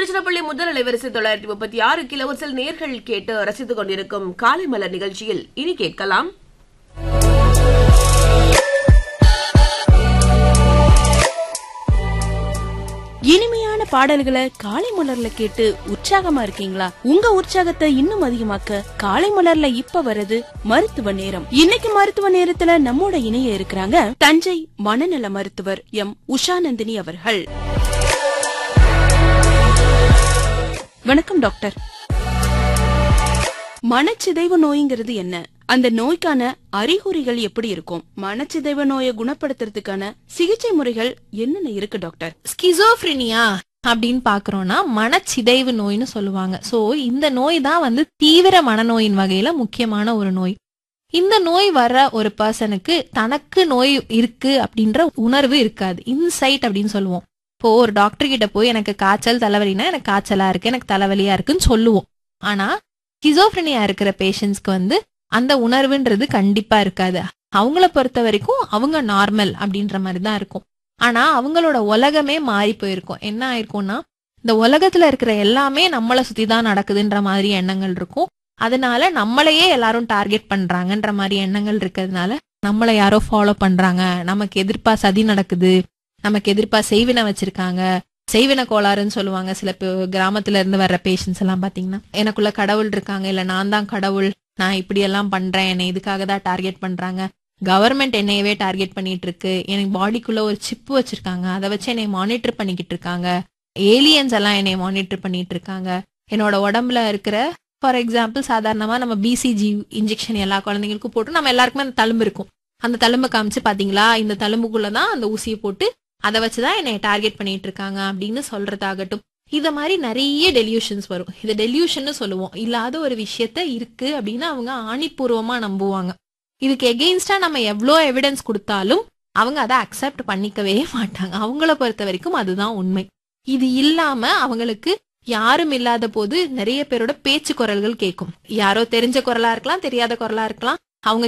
திருச்சிராப்பள்ளி முதல் அலைவரிசை தொள்ளாயிரத்தி முப்பத்தி ஆறு கிலோவர்ஸில் நேர்கள் கேட்டு ரசித்துக் கொண்டிருக்கும் காலை மலர் நிகழ்ச்சியில் இனி கேட்கலாம் இனிமையான பாடல்களை காலை மலர்ல கேட்டு உற்சாகமா இருக்கீங்களா உங்க உற்சாகத்தை இன்னும் அதிகமாக்க காலை மலர்ல இப்ப வருது மருத்துவ நேரம் இன்னைக்கு மருத்துவ நேரத்துல நம்மோட இணைய இருக்கிறாங்க தஞ்சை மனநல மருத்துவர் எம் உஷாநந்தினி அவர்கள் வணக்கம் டாக்டர் மனச்சிதைவு நோய்ங்கிறது என்ன அந்த நோய்க்கான அறிகுறிகள் எப்படி இருக்கும் மனச்சிதைவு நோயை குணப்படுத்துறதுக்கான சிகிச்சை முறைகள் என்னென்ன இருக்கு டாக்டர் ஸ்கிசோஃப்ரினியா அப்படின்னு பாக்குறோம்னா மனச்சிதைவு நோய்னு சொல்லுவாங்க சோ இந்த நோய் தான் வந்து தீவிர மனநோயின் வகையில முக்கியமான ஒரு நோய் இந்த நோய் வர்ற ஒரு பர்சனுக்கு தனக்கு நோய் இருக்கு அப்படின்ற உணர்வு இருக்காது இன்சைட் அப்படின்னு சொல்லுவோம் இப்போ ஒரு டாக்டர் கிட்ட போய் எனக்கு காய்ச்சல் தலைவலினா எனக்கு காய்ச்சலா இருக்கு எனக்கு தலைவலியா இருக்குன்னு சொல்லுவோம் ஆனா ஸ்கிசோஃப்ரினியா இருக்கிற பேஷண்ட்ஸ்க்கு வந்து அந்த உணர்வுன்றது கண்டிப்பா இருக்காது அவங்கள பொறுத்த வரைக்கும் அவங்க நார்மல் அப்படின்ற மாதிரி தான் இருக்கும் ஆனா அவங்களோட உலகமே மாறி போயிருக்கும் என்ன ஆயிருக்கும்னா இந்த உலகத்துல இருக்கிற எல்லாமே நம்மளை சுத்தி தான் நடக்குதுன்ற மாதிரி எண்ணங்கள் இருக்கும் அதனால நம்மளையே எல்லாரும் டார்கெட் பண்றாங்கன்ற மாதிரி எண்ணங்கள் இருக்கிறதுனால நம்மளை யாரோ ஃபாலோ பண்றாங்க நமக்கு எதிர்ப்பா சதி நடக்குது நமக்கு எதிர்ப்பா செய்வினை வச்சிருக்காங்க செய்வின கோளாறுன்னு சொல்லுவாங்க சில பே- கிராமத்துல இருந்து வர்ற பேஷண்ட்ஸ் எல்லாம் பாத்தீங்கன்னா எனக்குள்ள கடவுள் இருக்காங்க இல்ல நான் தான் கடவுள் நான் இப்படி எல்லாம் பண்றேன் என்னை இதுக்காக தான் டார்கெட் பண்றாங்க கவர்மெண்ட் என்னையவே டார்கெட் பண்ணிட்டு இருக்கு எனக்கு பாடிக்குள்ள ஒரு சிப் வச்சிருக்காங்க அதை வச்சு என்னை மானிட்டர் பண்ணிக்கிட்டு இருக்காங்க ஏலியன்ஸ் எல்லாம் என்னை மானிட்டர் பண்ணிட்டு இருக்காங்க என்னோட உடம்புல இருக்கிற ஃபார் எக்ஸாம்பிள் சாதாரணமா நம்ம பிசிஜி இன்ஜெக்ஷன் எல்லா குழந்தைங்களுக்கும் போட்டு நம்ம எல்லாருக்குமே அந்த தழும்பு இருக்கும் அந்த தழும்பை காமிச்சு பாத்தீங்களா இந்த தழும்புக்குள்ள தான் அந்த ஊசியை போட்டு அதை வச்சுதான் என்னை டார்கெட் பண்ணிட்டு இருக்காங்க அப்படின்னு சொல்றதாகட்டும் இத மாதிரி நிறைய டெலியூஷன்ஸ் வரும் இதை டெலியூஷன் சொல்லுவோம் இல்லாத ஒரு விஷயத்த இருக்கு அப்படின்னு அவங்க ஆணிப்பூர்வமா நம்புவாங்க இதுக்கு எகெயின்ஸ்டா நம்ம எவ்வளோ எவிடன்ஸ் கொடுத்தாலும் அவங்க அதை அக்செப்ட் பண்ணிக்கவே மாட்டாங்க அவங்கள பொறுத்த வரைக்கும் அதுதான் உண்மை இது இல்லாம அவங்களுக்கு யாரும் இல்லாத போது நிறைய பேரோட பேச்சு குரல்கள் கேட்கும் யாரோ தெரிஞ்ச குரலா இருக்கலாம் தெரியாத குரலா இருக்கலாம்